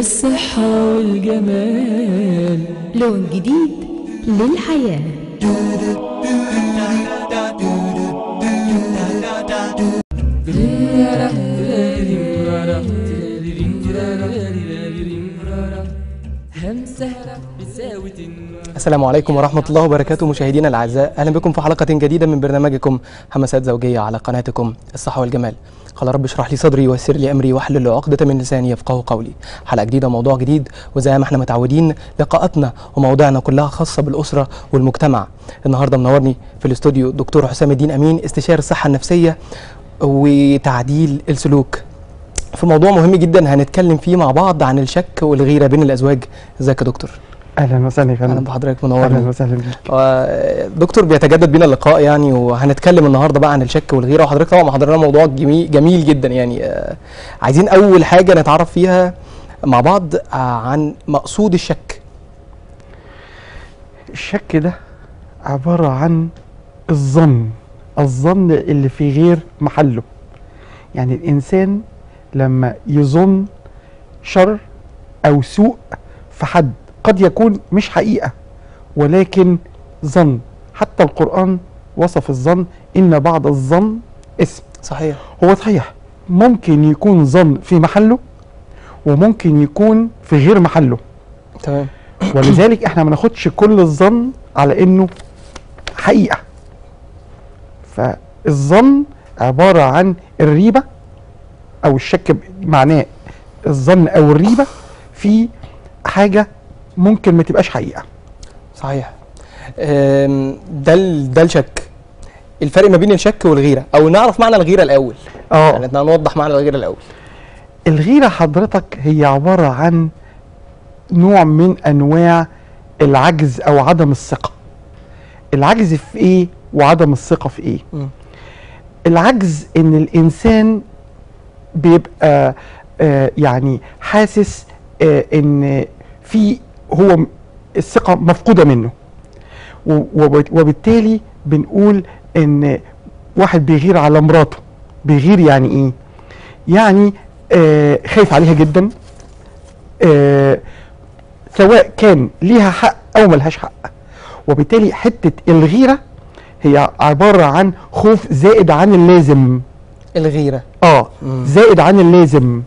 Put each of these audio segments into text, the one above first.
الصحة والجمال لون جديد للحياة همسة بتساوي السلام عليكم ورحمة الله وبركاته مشاهدينا الأعزاء أهلا بكم في حلقة جديدة من برنامجكم همسات زوجية على قناتكم الصحة والجمال قال رب اشرح لي صدري ويسر لي أمري واحلل عقدة من لساني يفقه قولي حلقة جديدة موضوع جديد وزي ما احنا متعودين لقاءاتنا ومواضيعنا كلها خاصة بالأسرة والمجتمع النهاردة منورني في الاستوديو دكتور حسام الدين أمين استشاري الصحة النفسية وتعديل السلوك في موضوع مهم جدا هنتكلم فيه مع بعض عن الشك والغيرة بين الأزواج ازيك يا دكتور اهلا وسهلا يا اهلا فندم بحضرتك اهلا منورني وسهلا بيك و- دكتور بيتجدد بينا اللقاء يعني وهنتكلم النهارده بقى عن الشك والغيره وحضرتك طبعا محضر لنا موضوع جميل, جميل جدا يعني آه، عايزين اول حاجه نتعرف فيها مع بعض آه، عن مقصود الشك الشك ده عبارة عن الظن الظن اللي في غير محله يعني الإنسان لما يظن شر أو سوء في حد قد يكون مش حقيقة ولكن ظن حتى القرآن وصف الظن إن بعض الظن اسم صحيح هو صحيح ممكن يكون ظن في محله وممكن يكون في غير محله تمام ولذلك احنا ما ناخدش كل الظن على انه حقيقه فالظن عباره عن الريبه او الشك ب- معناه الظن او الريبه في حاجه ممكن ما تبقاش حقيقه صحيح آم، ده ال- ده الشك الفرق ما بين الشك والغيره او نعرف معنى الغيره الاول يعني اه نوضح معنى الغيره الاول الغيره حضرتك هي عباره عن نوع من انواع العجز او عدم الثقه العجز في ايه وعدم الثقه في ايه مم. العجز ان الانسان بيبقى آه يعني حاسس آه ان في هو م- الثقه مفقوده منه و- وب- وبالتالي بنقول ان واحد بيغير على مراته بيغير يعني ايه يعني آه خايف عليها جدا آه سواء كان ليها حق او ملهاش حق وبالتالي حته الغيره هي عباره عن خوف زائد عن اللازم الغيره اه مم. زائد عن اللازم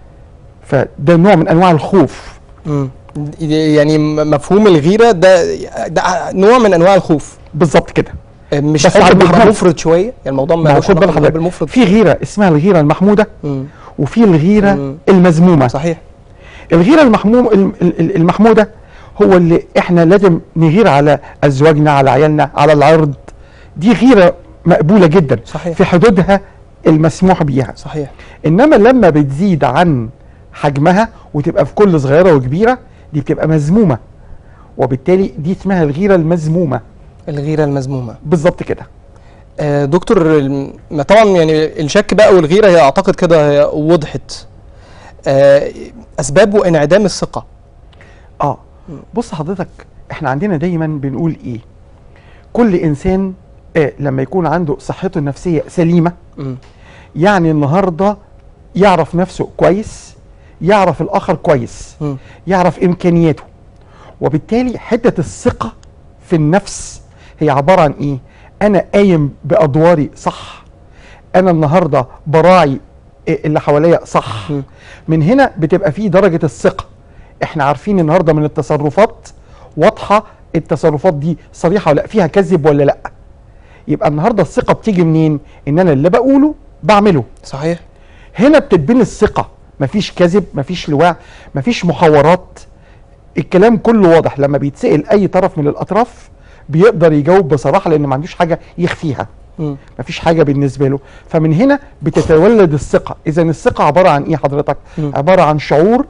فده نوع من انواع الخوف مم. يعني م- مفهوم الغيره ده ده نوع من انواع الخوف بالظبط كده مش بس حب خد بيبقى بالك. مفرط شويه يعني الموضوع ما هو ملوش خد علاقه بالك بالحب حضرتك المفرط في غيره اسمها الغيره المحموده مم. وفي الغيره مم. المذمومه صحيح الغيره المحموم الم- ال- ال- المحموده هو اللي احنا لازم نغير على ازواجنا على عيالنا على العرض دي غيره مقبوله جدا صحيح. في حدودها المسموح بيها صحيح انما لما بتزيد عن حجمها وتبقى في كل صغيره وكبيره دي بتبقى مذمومه وبالتالي دي اسمها الغيره المذمومه الغيره المذمومه بالظبط كده آه دكتور الم- ما طبعا يعني الشك بقى والغيره هي اعتقد كده هي وضحت آه اسباب وانعدام الثقه اه بص حضرتك احنا عندنا دايما بنقول ايه كل انسان آه لما يكون عنده صحته النفسيه سليمه مم. يعني النهارده يعرف نفسه كويس يعرف الاخر كويس مم. يعرف امكانياته وبالتالي حته الثقه في النفس هي عباره عن ايه انا قايم بادواري صح انا النهارده براعي إيه اللي حواليا صح م. من هنا بتبقى فيه درجه الثقه احنا عارفين النهارده من التصرفات واضحه التصرفات دي صريحه ولا فيها كذب ولا لا يبقى النهارده الثقه بتيجي منين ان انا اللي بقوله بعمله صحيح هنا بتتبني الثقة مفيش كذب مفيش لواء مفيش محاورات الكلام كله واضح لما بيتسأل أي طرف من الأطراف بيقدر يجاوب بصراحة لأن ما عندوش حاجة يخفيها مم. مفيش حاجة بالنسبة له فمن هنا بتتولد الثقة إذا الثقة عبارة عن إيه حضرتك مم. عبارة عن شعور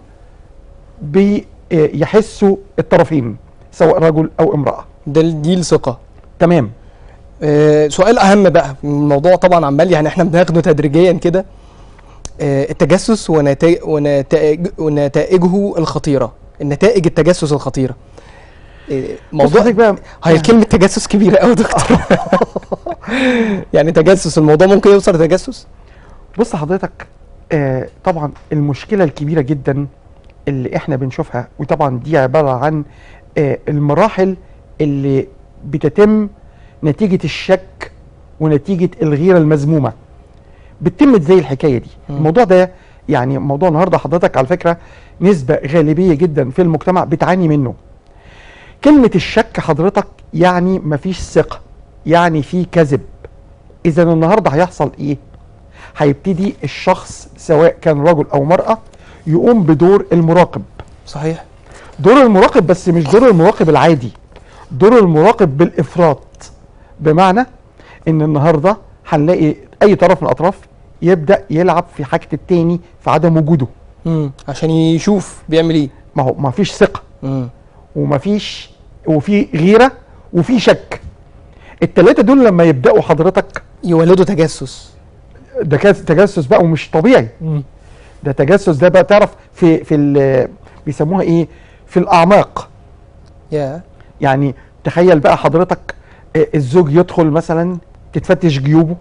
بيحسوا الطرفين سواء رجل أو امرأة ده ال- دي الثقه تمام آه سؤال اهم بقى الموضوع طبعا عمال يعني احنا بناخده تدريجيا كده آه التجسس ونتائج ونتائج ونتائجه الخطيره النتائج التجسس الخطيره آه، موضوع حضرتك بقى هي كلمة تجسس كبيرة قوي دكتور يعني تجسس الموضوع ممكن يوصل لتجسس؟ بص حضرتك آه طبعا المشكلة الكبيرة جدا اللي احنا بنشوفها وطبعا دي عباره عن آه، المراحل اللي بتتم نتيجه الشك ونتيجه الغيره المذمومه بتتم زي الحكايه دي مم. الموضوع ده يعني موضوع النهارده حضرتك على فكره نسبه غالبيه جدا في المجتمع بتعاني منه كلمه الشك حضرتك يعني مفيش ثقه يعني في كذب اذا النهارده هيحصل ايه هيبتدي الشخص سواء كان رجل او مراه يقوم بدور المراقب صحيح دور المراقب بس مش دور المراقب العادي دور المراقب بالافراط بمعنى ان النهارده هنلاقي اي طرف من الاطراف يبدا يلعب في حاجه التاني في عدم وجوده مم. عشان يشوف بيعمل ايه ما هو ما فيش ثقه مم. وما فيش وفي غيره وفي شك التلاته دول لما يبداوا حضرتك يولدوا تجسس ده كاس- تجسس بقى ومش طبيعي ده تجسس ده بقى تعرف في في ال- بيسموها ايه في الاعماق يا يعني تخيل بقى حضرتك آه، الزوج يدخل مثلا تتفتش جيوبه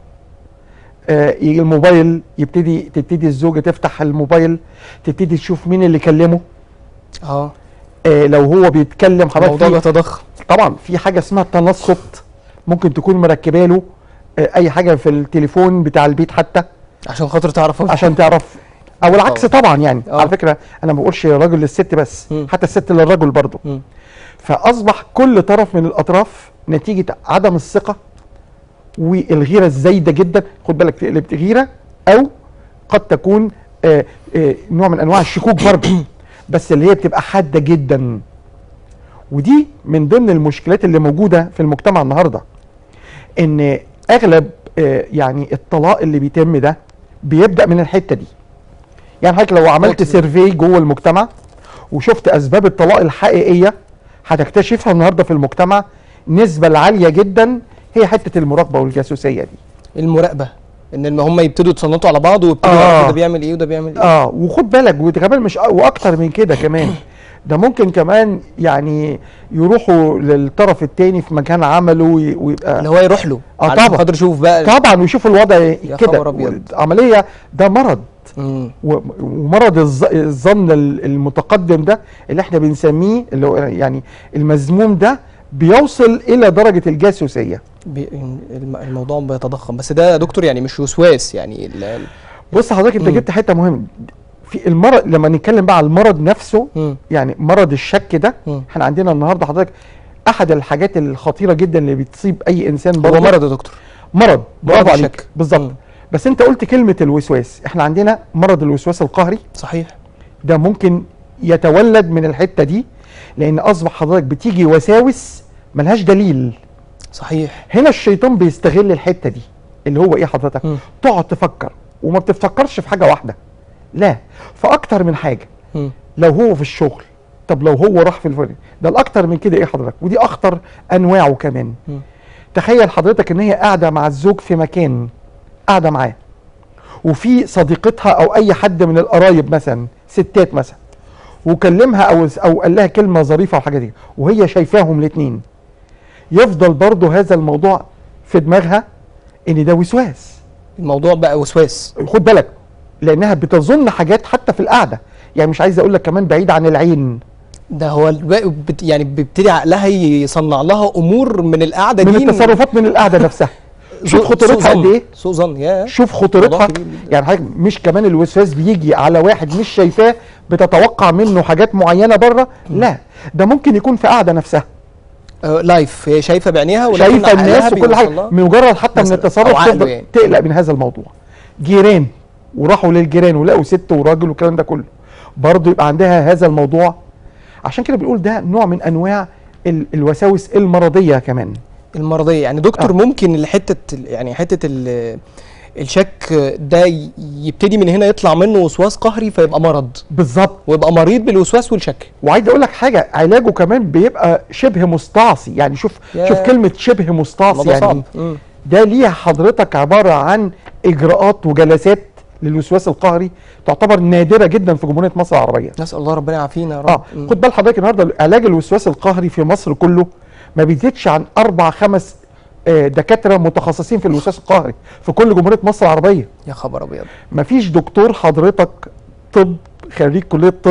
آه، يجي الموبايل يبتدي تبتدي الزوجه تفتح الموبايل تبتدي تشوف مين اللي كلمه اه آه، لو هو بيتكلم الموضوع حضرتك في بيتضخم طبعا في حاجه اسمها التنصت ممكن تكون مركبه له آه، اي حاجه في التليفون بتاع البيت حتى عشان خاطر تعرف عشان تعرف او العكس طبعا يعني آه. على فكره انا ما بقولش راجل للست بس مم. حتى الست للرجل برضه مم. فاصبح كل طرف من الاطراف نتيجه عدم الثقه والغيره الزايده جدا خد بالك تقلب غيره او قد تكون آه، آه، نوع من انواع الشكوك برضه بس اللي هي بتبقى حاده جدا ودي من ضمن المشكلات اللي موجوده في المجتمع النهارده ان اغلب آه، يعني الطلاق اللي بيتم ده بيبدا من الحته دي يعني حضرتك لو عملت نقطة. سيرفي جوه المجتمع وشفت اسباب الطلاق الحقيقيه هتكتشفها النهارده في المجتمع النسبه العاليه جدا هي حته المراقبه والجاسوسيه دي المراقبه ان الم- هم يبتدوا يتصنتوا على بعض ويبتدوا آه. يعرفوا ده بيعمل ايه وده بيعمل ايه اه وخد بالك وكمان مش واكتر من كده كمان ده ممكن كمان يعني يروحوا للطرف التاني في مكان عمله وي- ويبقى اللي هو يروح له آه علشان طبعا. خاطر يشوف بقى طبعا ويشوفوا الوضع يا كده خبر أبيض. عمليه ده مرض مم. و- ومرض الظ- الظن ال- المتقدم ده اللي احنا بنسميه اللي هو يعني المذموم ده بيوصل الى درجه الجاسوسيه بي- الم- الموضوع بيتضخم بس ده يا دكتور يعني مش وسواس يعني ال- ال- بص حضرتك انت مم. جبت حته مهمه في المرض لما نتكلم بقى على المرض نفسه مم. يعني مرض الشك ده مم. احنا عندنا النهارده حضرتك احد الحاجات الخطيره جدا اللي بتصيب اي انسان هو برضه مرض يا دكتور مرض برافو الشك. عليك بالظبط مم. بس انت قلت كلمه الوسواس احنا عندنا مرض الوسواس القهري صحيح ده ممكن يتولد من الحته دي لان اصبح حضرتك بتيجي وساوس ملهاش دليل صحيح هنا الشيطان بيستغل الحته دي اللي هو ايه حضرتك مم. تقعد تفكر وما بتفكرش في حاجه واحده لا في اكتر من حاجه مم. لو هو في الشغل طب لو هو راح في الفريق ده الاكتر من كده ايه حضرتك ودي اخطر انواعه كمان مم. تخيل حضرتك ان هي قاعده مع الزوج في مكان قاعده معاه وفي صديقتها او اي حد من القرايب مثلا ستات مثلا وكلمها او او قال لها كلمه ظريفه او حاجه دي وهي شايفاهم الاثنين يفضل برضه هذا الموضوع في دماغها ان ده وسواس الموضوع بقى وسواس خد بالك لانها بتظن حاجات حتى في القعده يعني مش عايز اقول لك كمان بعيد عن العين ده هو الباقي بت يعني بيبتدي عقلها يصنع لها امور من القعده من دي التصرفات من القعده نفسها شوف خطورتها قد ايه سوء ظن يا شوف خطورتها موضوع كبير جدا. يعني حضرتك مش كمان الوسواس بيجي على واحد مش شايفاه بتتوقع منه حاجات معينه بره لا ده ممكن يكون في قاعده نفسها آه لايف هي شايفه بعينيها ولكن شايفه عقلها الناس وكل بيوصل حاجه لها. مجرد حتى من مثلاً، التصرف أو عقله تفضل يعني. تقلق من هذا الموضوع جيران وراحوا للجيران ولقوا ست وراجل والكلام ده كله برضه يبقى عندها هذا الموضوع عشان كده بنقول ده نوع من انواع ال- الوساوس المرضيه كمان المرضيه يعني دكتور آه. ممكن الحته يعني حته ال- الشك ده ي- يبتدي من هنا يطلع منه وسواس قهري فيبقى مرض بالظبط ويبقى مريض بالوسواس والشك وعايز اقول لك حاجه علاجه كمان بيبقى شبه مستعصي يعني شوف ياه. شوف كلمه شبه مستعصي الموضوع يعني صعب مم. ده ليها حضرتك عباره عن اجراءات وجلسات للوسواس القهري تعتبر نادره جدا في جمهوريه مصر العربيه نسال الله ربنا يعافينا يا رب اه مم. خد بال حضرتك النهارده علاج الوسواس القهري في مصر كله ما بيزيدش عن اربع خمس آه، دكاتره متخصصين في الوسواس القهري في كل جمهوريه مصر العربيه يا خبر ابيض مفيش دكتور حضرتك طب خريج كليه طب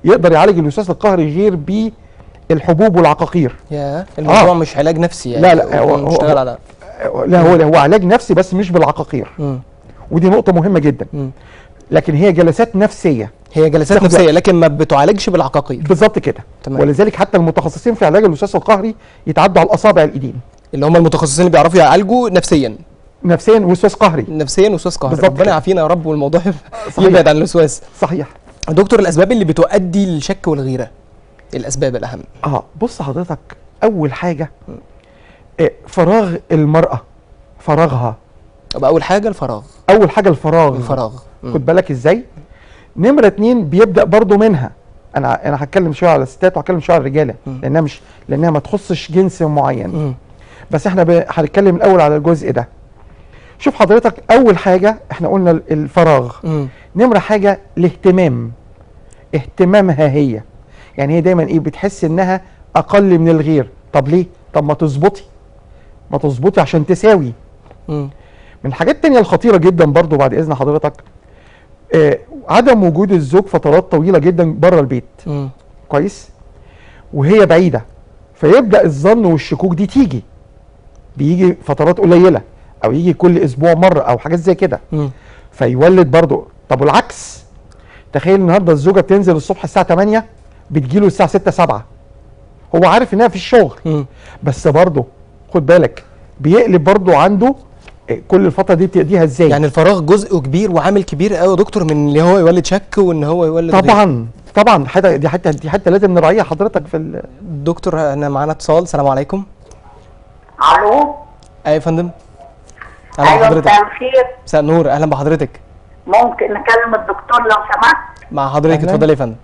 يقدر يعالج الوسواس القهري غير بالحبوب والعقاقير يا الموضوع آه. مش علاج نفسي يعني لا، لا، هو- هو- نشتغل على لا هو هو علاج نفسي بس مش بالعقاقير مم. ودي نقطه مهمه جدا مم. لكن هي جلسات نفسيه هي جلسات تاخد نفسيه لكن ما بتعالجش بالعقاقير بالظبط كده تمام. ولذلك حتى المتخصصين في علاج الوسواس القهري يتعدوا على الاصابع الايدين اللي هم المتخصصين اللي بيعرفوا يعالجوا نفسيا نفسيا وسواس قهري نفسيا وسواس قهري بالظبط ربنا كده. يعافينا يا رب والموضوع صحيح. يبعد عن الوسواس صحيح دكتور الاسباب اللي بتؤدي للشك والغيره الاسباب الاهم اه بص حضرتك اول حاجه آه، فراغ المراه فراغها طب اول حاجه الفراغ اول حاجه الفراغ الفراغ مم. خد بالك ازاي نمره اتنين بيبدا برضو منها انا انا هتكلم شويه على الستات وهتكلم شويه على الرجاله مم. لانها مش لانها ما تخصش جنس معين مم. بس احنا ب- هنتكلم الاول على الجزء ده شوف حضرتك اول حاجه احنا قلنا ال- الفراغ مم. نمره حاجه الاهتمام اهتمامها هي يعني هي دايما ايه بتحس انها اقل من الغير طب ليه طب ما تظبطي ما تظبطي عشان تساوي مم. من الحاجات التانية الخطيرة جدا برضو بعد إذن حضرتك آه عدم وجود الزوج فترات طويلة جدا بره البيت مم. كويس وهي بعيدة فيبدأ الظن والشكوك دي تيجي بيجي فترات قليلة أو يجي كل أسبوع مرة أو حاجات زي كده مم. فيولد برضو طب والعكس تخيل النهارده الزوجة بتنزل الصبح الساعة 8 بتجيله الساعة 6 7 هو عارف إنها في الشغل مم. بس برضه خد بالك بيقلب برضه عنده إيه، كل الفتره دي بتقضيها ازاي يعني الفراغ جزء كبير وعامل كبير قوي يا دكتور من اللي هو يولد شك وان هو يولد غيره. طبعا طبعا حتى دي حتى دي حتى لازم نراعيها حضرتك في ال- دكتور انا معانا اتصال السلام عليكم الو ايوه يا فندم اهلا ايوه بحضرتك مساء الخير مساء النور اهلا بحضرتك ممكن نكلم الدكتور لو سمحت مع حضرتك أهلاً. اتفضلي يا فندم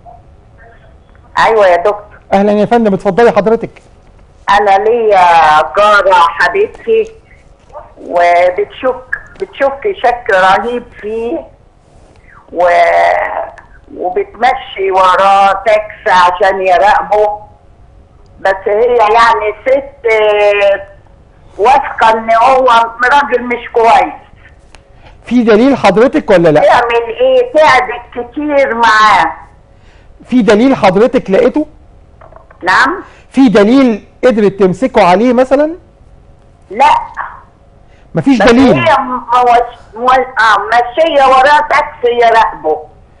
ايوه يا دكتور اهلا يا فندم اتفضلي حضرتك انا ليا جاره حبيبتي وبتشك بتشك شك رهيب فيه و وبتمشي وراه تاكس عشان يراقبه بس هي يعني ست آه، واثقه ان هو راجل مش كويس في دليل حضرتك ولا لا تعمل ايه تعبت كتير معاه في دليل حضرتك لقيته نعم في دليل قدرت تمسكه عليه مثلا لا مفيش بس دليل هي موش... مو... آه ماشيه وراه تاكسي يراقبه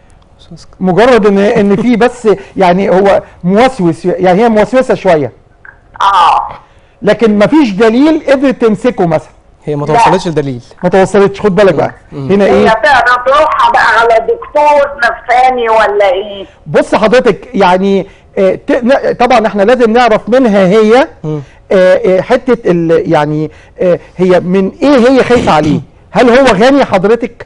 مجرد ان ان في بس يعني هو موسوس يعني هي موسوسه شويه اه لكن مفيش دليل قدرت تمسكه مثلا هي ما لا. توصلتش لدليل ما توصلتش خد بالك بقى هنا هي ايه تقدر تروحها بقى على دكتور نفساني ولا ايه بص حضرتك يعني آه، ت- ن- طبعا احنا لازم نعرف منها هي مم. آه، آه، حته ال- يعني آه، هي من ايه هي خايفه عليه هل هو غني حضرتك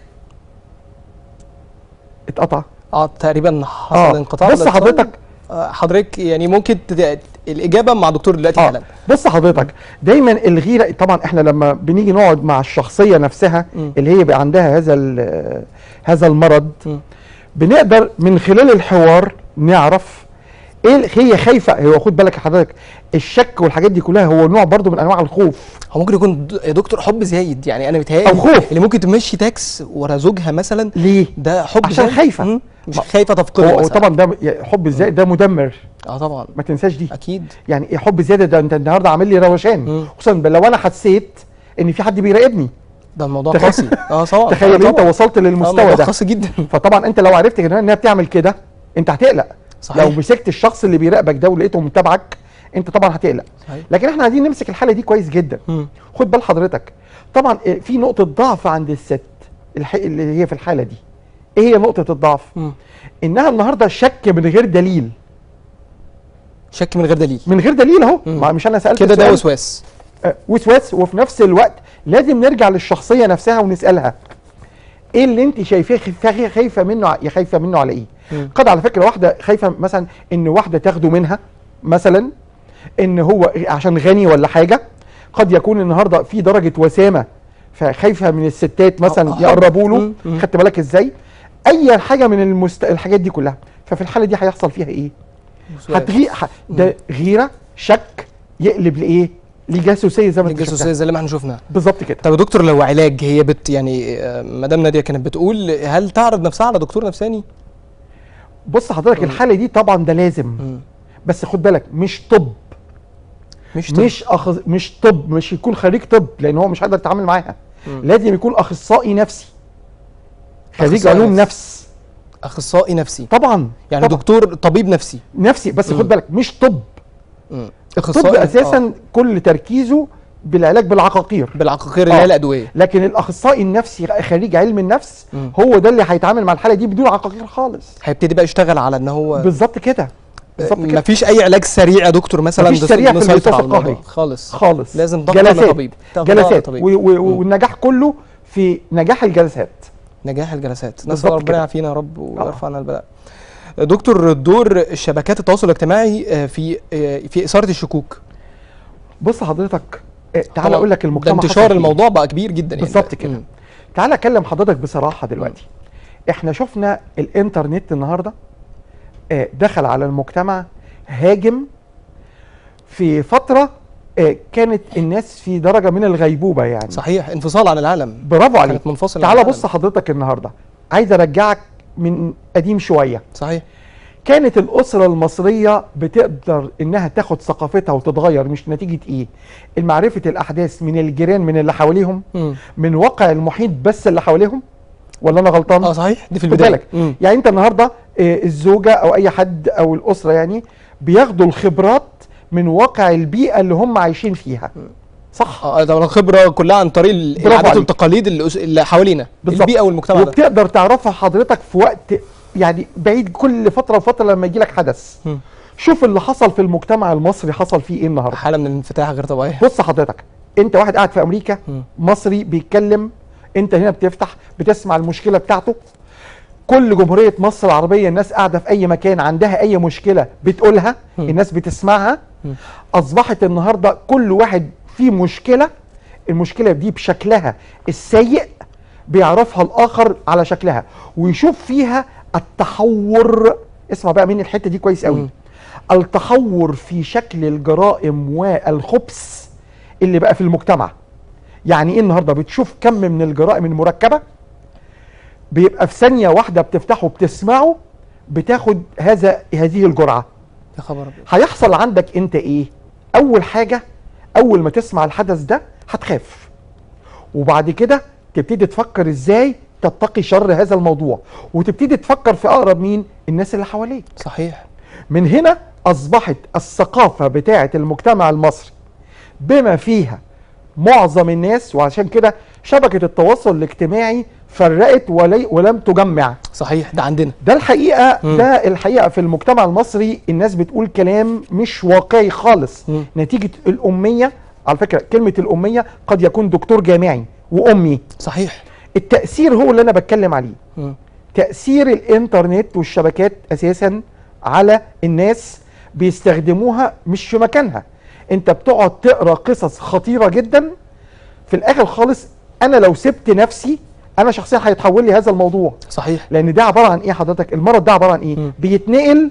اتقطع اه تقريبا حصل اه انقطاع بص للاتصال. حضرتك آه، حضرتك يعني ممكن تد... الاجابه مع دكتور دلوقتي اه حالا بص حضرتك دايما الغيره طبعا احنا لما بنيجي نقعد مع الشخصيه نفسها مم. اللي هي بقى عندها هذا ال- هذا المرض مم. بنقدر من خلال الحوار نعرف ايه ال- هي خايفه هو خد بالك يا حضرتك الشك والحاجات دي كلها هو نوع برضو من انواع الخوف هو ممكن يكون د- يا دكتور حب زايد يعني انا متهيألي أو خوف. اللي ممكن تمشي تاكس ورا زوجها مثلا ليه ده حب عشان زايد. خايفة. مم. مش ما- خايفه تفقده هو هو مثلا. طبعا ده ب- حب الزائد ده مدمر اه طبعا ما تنساش دي اكيد يعني ايه حب زياده ده انت النهارده عامل لي روشان مم. خصوصا لو انا حسيت ان في حد بيراقبني ده الموضوع تخيل- قاسي اه طبعا تخيل آه انت طبعاً. وصلت آه، للمستوى الموضوع ده قاسي جدا فطبعا انت لو عرفت كده انها بتعمل كده انت هتقلق صحيح. لو مسكت الشخص اللي بيراقبك ده ولقيته متابعك انت طبعا هتقلق صحيح. لكن احنا عايزين نمسك الحاله دي كويس جدا مم. خد بال حضرتك طبعا اه، في نقطه ضعف عند الست الح- اللي هي في الحاله دي ايه هي نقطه الضعف مم. انها النهارده شك من غير دليل شك من غير دليل من غير دليل اهو مم. ما- مش انا سالت كده ده السؤال. وسواس آه، وسواس وفي نفس الوقت لازم نرجع للشخصيه نفسها ونسالها ايه اللي انت شايفاه خايفه خايفه منه ع- يا خايفه منه على ايه مم. قد على فكره واحده خايفه مثلا ان واحده تاخده منها مثلا ان هو عشان غني ولا حاجه قد يكون النهارده في درجه وسامه فخايفه من الستات مثلا آه، يقربوا له مم، مم. خدت بالك ازاي اي حاجه من المست... الحاجات دي كلها ففي الحاله دي هيحصل فيها ايه وسواس. هتغي ح... ده غيره شك يقلب لايه لجاسوسيه زي ما انت الجاسوسيه شفتها. زي اللي ما احنا شفناها بالظبط كده طب يا دكتور لو علاج هي بت يعني آه، مدام ناديه كانت بتقول هل تعرض نفسها على دكتور نفساني؟ بص حضرتك الحاله دي طبعا ده لازم مم. بس خد بالك مش طب مش طب. مش أخذ مش طب مش يكون خريج طب لان هو مش هيقدر يتعامل معاها مم. لازم يكون اخصائي نفسي خريج أخصائي علوم نفسي. نفس اخصائي نفسي طبعا يعني طبعاً. دكتور طبيب نفسي نفسي بس مم. خد بالك مش طب مم. الطب آه. اساسا كل تركيزه بالعلاج بالعقاقير بالعقاقير اللي آه. هي الادويه لكن الاخصائي النفسي خريج علم النفس مم. هو ده اللي هيتعامل مع الحاله دي بدون عقاقير خالص هيبتدي بقى يشتغل على ان هو بالظبط كده بالظبط كده مفيش اي علاج سريع يا دكتور مثلا مفيش نس- سريع في نسيطر الانصاف على الموضوع. القهري. خالص خالص لازم ضغط على جلسات طبيب ضغط على جلسات طبيب. و- و- مم. والنجاح كله في نجاح الجلسات نجاح الجلسات نسال بالظبط ربنا كده. يعافينا يا رب ويرفع عنا البلاء دكتور دور شبكات التواصل الاجتماعي آه، في آه، في اثاره الشكوك بص حضرتك آه، تعال طبعاً اقول لك ده المجتمع حصل انتشار فيه. الموضوع بقى كبير جدا يعني بالظبط كده مم. تعال اكلم حضرتك بصراحه دلوقتي احنا شفنا الانترنت النهارده آه، دخل على المجتمع هاجم في فتره آه، كانت الناس في درجه من الغيبوبه يعني صحيح انفصال عن العالم برافو عليك كانت منفصله عن تعال العالم. بص حضرتك النهارده عايز ارجعك من قديم شويه صحيح كانت الأسرة المصرية بتقدر إنها تاخد ثقافتها وتتغير مش نتيجة إيه؟ المعرفة الأحداث من الجيران من اللي حواليهم مم. من واقع المحيط بس اللي حواليهم ولا أنا غلطان؟ اه صحيح دي في خد البدايه بالك مم. يعني أنت النهاردة آه، الزوجة أو أي حد أو الأسرة يعني بياخدوا الخبرات من واقع البيئة اللي هم عايشين فيها صح؟ اه ده الخبره كلها عن طريق ال- برافو العادات عليك. والتقاليد اللي, أس- اللي حوالينا بالظبط. البيئه والمجتمع ده وبتقدر تعرفها حضرتك في وقت يعني بعيد كل فترة وفترة لما يجي لك حدث مم. شوف اللي حصل في المجتمع المصري حصل فيه ايه النهارده حاله من الانفتاح غير طبيعيه بص حضرتك انت واحد قاعد في امريكا مم. مصري بيتكلم انت هنا بتفتح بتسمع المشكله بتاعته كل جمهوريه مصر العربيه الناس قاعده في اي مكان عندها اي مشكله بتقولها مم. الناس بتسمعها مم. اصبحت النهارده كل واحد فيه مشكله المشكله دي بشكلها السيء بيعرفها الاخر على شكلها ويشوف فيها التحور اسمع بقى مني الحته دي كويس قوي مم. التحور في شكل الجرائم والخبث اللي بقى في المجتمع يعني ايه النهارده بتشوف كم من الجرائم المركبه بيبقى في ثانيه واحده بتفتحه بتسمعه بتاخد هذا هذه الجرعه يا خبر أبيض. هيحصل عندك انت ايه اول حاجه اول ما تسمع الحدث ده هتخاف وبعد كده تبتدي تفكر ازاي تتقي شر هذا الموضوع وتبتدي تفكر في اقرب مين الناس اللي حواليك صحيح من هنا اصبحت الثقافه بتاعه المجتمع المصري بما فيها معظم الناس وعشان كده شبكه التواصل الاجتماعي فرقت ولي ولم تجمع صحيح ده عندنا ده الحقيقه مم. ده الحقيقه في المجتمع المصري الناس بتقول كلام مش واقعي خالص مم. نتيجه الاميه على فكره كلمه الاميه قد يكون دكتور جامعي وامي صحيح التاثير هو اللي انا بتكلم عليه مم. تأثير الإنترنت والشبكات أساسا على الناس بيستخدموها مش في مكانها أنت بتقعد تقرأ قصص خطيرة جدا في الآخر خالص أنا لو سبت نفسي أنا شخصيا هيتحول لي هذا الموضوع صحيح لأن ده عبارة عن إيه حضرتك المرض ده عبارة عن إيه مم. بيتنقل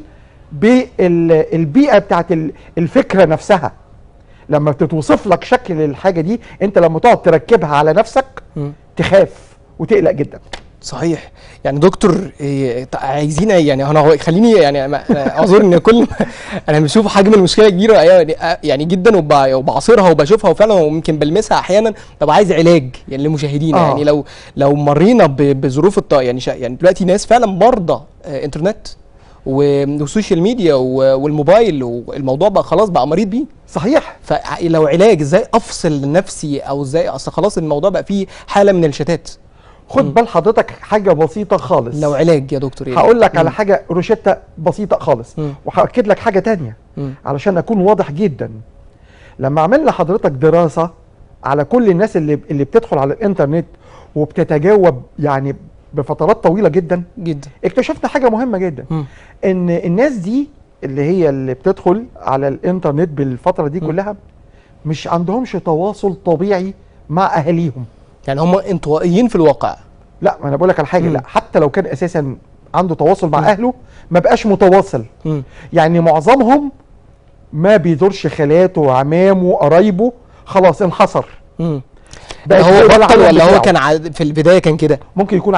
بالبيئة بتاعت ال- الفكرة نفسها لما بتتوصف لك شكل الحاجة دي أنت لما تقعد تركبها على نفسك مم. تخاف وتقلق جدا صحيح يعني دكتور إيه ط- عايزين يعني انا هو خليني يعني ما- أنا اعذر ان كل ما انا بشوف حجم المشكله كبيره يعني يعني جدا وب- وبعصرها وبشوفها وفعلا ويمكن بلمسها احيانا ببقى عايز علاج يعني للمشاهدين آه. يعني لو لو مرينا ب- بظروف الط... يعني شا... يعني دلوقتي ناس فعلا مرضى آه، انترنت و- والسوشيال ميديا و- والموبايل والموضوع بقى خلاص بقى مريض بيه صحيح فلو علاج ازاي افصل نفسي او ازاي اصل خلاص الموضوع بقى فيه حاله من الشتات خد بال حضرتك حاجه بسيطه خالص لو علاج يا دكتور إيه؟ هقول لك على مم. حاجه روشته بسيطه خالص مم. وهاكد لك حاجه تانية مم. علشان اكون واضح جدا لما عملنا حضرتك دراسه على كل الناس اللي اللي بتدخل على الانترنت وبتتجاوب يعني بفترات طويله جدا جدا اكتشفنا حاجه مهمه جدا مم. ان الناس دي اللي هي اللي بتدخل على الانترنت بالفتره دي مم. كلها مش عندهمش تواصل طبيعي مع اهاليهم يعني هم انطوائيين في الواقع لا ما انا بقول لك على حاجه مم. لا حتى لو كان اساسا عنده تواصل مع مم. اهله ما بقاش متواصل مم. يعني معظمهم ما بيزورش خالاته وعمامه وقرايبه خلاص انحصر مم. بقت هو هو بطل العالم ولا هو بتاعه. كان عاد في البدايه كان كده ممكن يكون عادي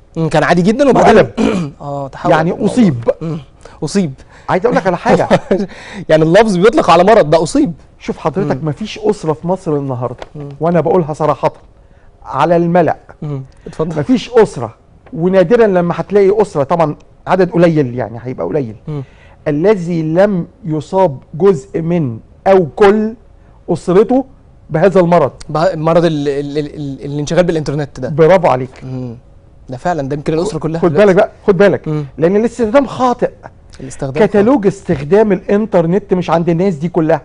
مم، كان عادي جدا وبعدين وقلب اه تحول يعني الموضوع. اصيب مم، اصيب عايز اقول لك على حاجه يعني اللفظ بيطلق على مرض ده اصيب شوف حضرتك مفيش اسره في مصر النهارده وانا بقولها صراحه على الملأ مم، اتفضل مفيش اسره ونادرا لما هتلاقي اسره طبعا عدد قليل يعني هيبقى قليل مم. الذي لم يصاب جزء من او كل اسرته بهذا المرض بقى مرض ال ال ال ال الانشغال بالانترنت ده برافو عليك مم. ده فعلا ده يمكن الاسره كلها خد دلوقتي. بالك بقى خد بالك مم. لان الاستخدام خاطئ الاستخدام كتالوج استخدام الانترنت مش عند الناس دي كلها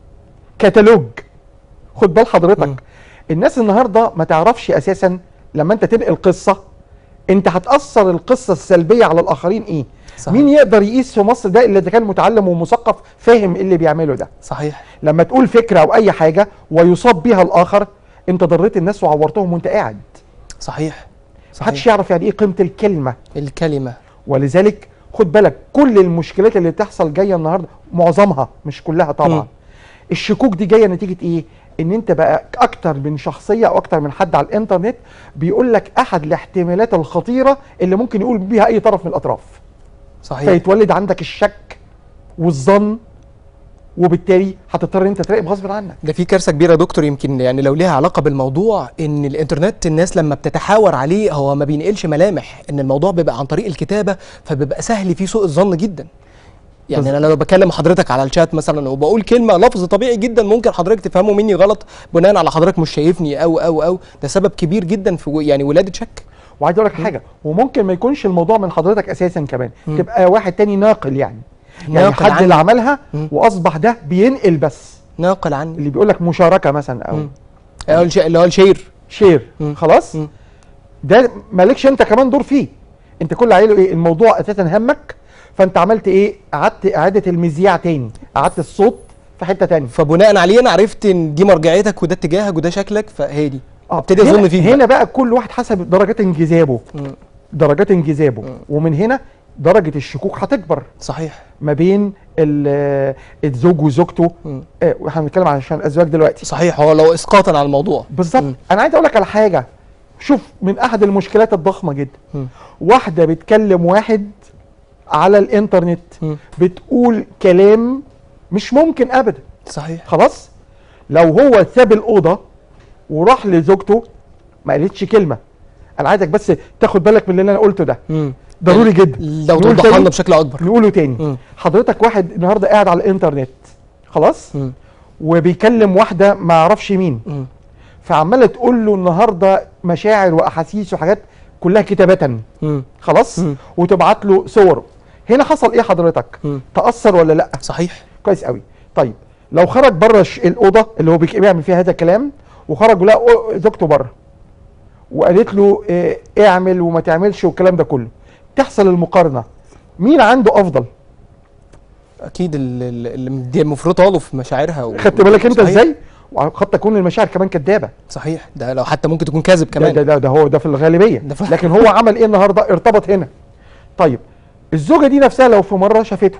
كتالوج خد بال حضرتك مم. الناس النهارده ما تعرفش اساسا لما انت تنقل قصه انت هتاثر القصه السلبيه على الاخرين ايه صحيح. مين يقدر يقيس في مصر ده الا اذا كان متعلم ومثقف فاهم ايه اللي بيعمله ده صحيح لما تقول فكره او اي حاجه ويصاب بيها الاخر انت ضريت الناس وعورتهم وانت قاعد صحيح محدش صحيح يعرف يعني ايه قيمه الكلمه الكلمه ولذلك خد بالك كل المشكلات اللي بتحصل جايه النهارده معظمها مش كلها طبعا مم. الشكوك دي جايه نتيجه ايه ان انت بقى اكتر من شخصيه او اكتر من حد على الانترنت بيقول لك احد الاحتمالات الخطيره اللي ممكن يقول بيها اي طرف من الاطراف صحيح فيتولد عندك الشك والظن وبالتالي هتضطر انت تراقب غصب عنك ده في كارثه كبيره يا دكتور يمكن يعني لو ليها علاقه بالموضوع ان الانترنت الناس لما بتتحاور عليه هو ما بينقلش ملامح ان الموضوع بيبقى عن طريق الكتابه فبيبقى سهل فيه سوء الظن جدا يعني بس- انا لو بكلم حضرتك على الشات مثلا وبقول كلمه لفظ طبيعي جدا ممكن حضرتك تفهمه مني غلط بناء على حضرتك مش شايفني او او او ده سبب كبير جدا في و- يعني ولاده شك وعايز اقول لك حاجه وممكن ما يكونش الموضوع من حضرتك اساسا كمان مم. تبقى واحد تاني ناقل يعني يعني ناقل حد عني. اللي عملها مم. واصبح ده بينقل بس ناقل عني اللي بيقول لك مشاركه مثلا او مم. اللي هو الش- اللي هو الشير شير مم. خلاص مم. ده مالكش انت كمان دور فيه انت كل اللي عايله ايه الموضوع اساسا همك فانت عملت ايه قعدت اعاده المذياع تاني قعدت الصوت في حته تانية فبناء عليه انا عرفت ان دي مرجعيتك وده اتجاهك وده شكلك فهي دي اه ابتدي هنا- اظن فيك هنا بقى كل واحد حسب درجات انجذابه مم. درجات انجذابه ومن هنا درجه الشكوك هتكبر صحيح ما بين ال- الزوج وزوجته مم. آه، واحنا بنتكلم عشان الازواج دلوقتي صحيح هو لو اسقاطا على الموضوع بالظبط مم. انا عايز اقول لك على حاجه شوف من احد المشكلات الضخمه جدا مم. واحده بتكلم واحد على الانترنت مم. بتقول كلام مش ممكن ابدا صحيح خلاص لو هو ساب الاوضه وراح لزوجته ما قالتش كلمه انا عايزك بس تاخد بالك من اللي انا قلته ده مم. ضروري جدا لو نقول توضحها تاني؟ لنا بشكل اكبر نقوله تاني مم. حضرتك واحد النهارده قاعد على الانترنت خلاص مم. وبيكلم واحده ما يعرفش مين مم. فعماله تقول له النهارده مشاعر واحاسيس وحاجات كلها كتابه مم. خلاص مم. وتبعت له صوره هنا حصل ايه حضرتك مم. تاثر ولا لا صحيح كويس قوي طيب لو خرج بره الش- الاوضه اللي هو بيك- بيعمل فيها هذا الكلام وخرج ولقى أو- زوجته بره وقالت له إيه اعمل وما تعملش والكلام ده كله تحصل المقارنه مين عنده افضل اكيد ال- ال- اللي دي مفروض له في مشاعرها و... خدت بالك انت صحيح. ازاي وقد تكون المشاعر كمان كدابه صحيح ده لو حتى ممكن تكون كاذب ده, كمان ده, ده, ده هو ده في الغالبيه ده في- لكن هو عمل ايه النهارده ارتبط هنا طيب الزوجه دي نفسها لو في مره شافته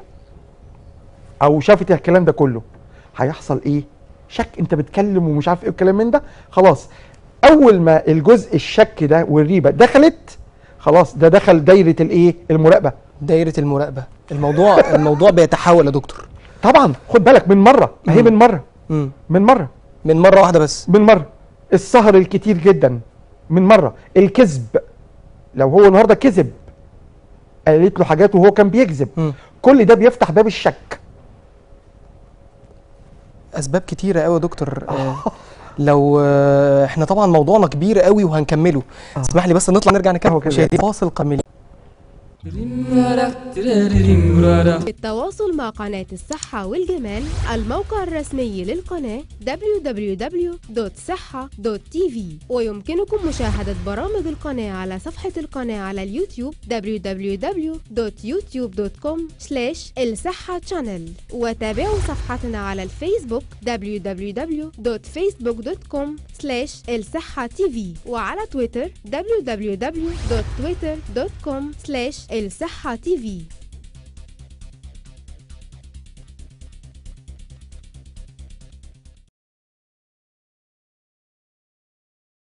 او شافت الكلام ده كله هيحصل ايه شك انت بتكلم ومش عارف ايه الكلام من ده خلاص اول ما الجزء الشك ده والريبه دخلت خلاص ده دخل دايره الايه المراقبه دايره المراقبه الموضوع الموضوع بيتحول يا دكتور طبعا خد بالك من مره ما هي مم. من مره مم. من مره من مره واحده بس من مره السهر الكتير جدا من مره الكذب لو هو النهارده كذب قالت له حاجات وهو كان بيكذب مم. كل ده بيفتح باب الشك اسباب كتيره قوي يا دكتور آه لو آه احنا طبعا موضوعنا كبير قوي وهنكمله اسمح لي بس نطلع نرجع أهو نكمل كده. مشاهدي فاصل كملي بالتواصل مع قناة الصحة والجمال الموقع الرسمي للقناة www.صحة.tv ويمكنكم مشاهدة برامج القناة على صفحة القناة على اليوتيوب www.youtube.com الصحة channel وتابعوا صفحتنا على الفيسبوك www.facebook.com الصحة tv وعلى تويتر www.twitter.com الصحة tv